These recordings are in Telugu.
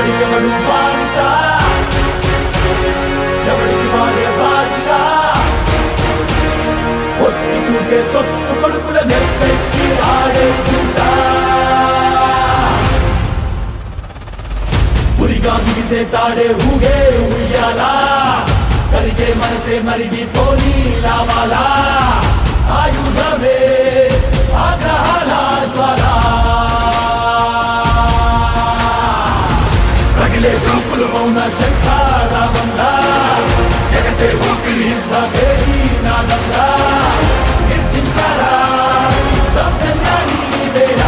ఎవడికెవడు బానిస ఎవడికి వాడే బానిస ఒత్తి చూసే తొత్తు కొడుకుల నెత్తెత్తి ఆడే చూసా పురిగా బిగిసే తాడే ఊగే ఉయ్యాలా కరిగే మనసే మరిగి పోనీ లావాలా ఆయుధమే ఆగ్రహాల జ్వాల రగిలే చూపులు మౌన శంఖారావంగా ఎగసే ఊపిరి భేరీ నాదంగా నిర్జించారా దౌర్జన్యాన్ని వేడా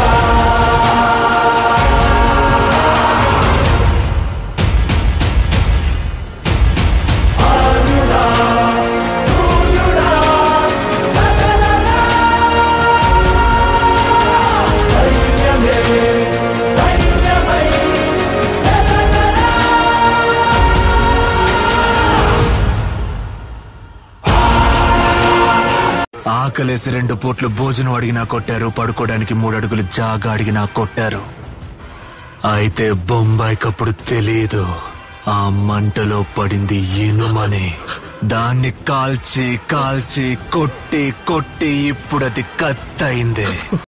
ఆకలేసి రెండు పూట్లు భోజనం అడిగినా కొట్టారు పడుకోవడానికి మూడు అడుగులు జాగా అడిగినా కొట్టారు అయితే బొంబాయికప్పుడు తెలీదు ఆ మంటలో పడింది ఇనుమని దాన్ని కాల్చి కాల్చి కొట్టి కొట్టి ఇప్పుడు అది కత్తయింది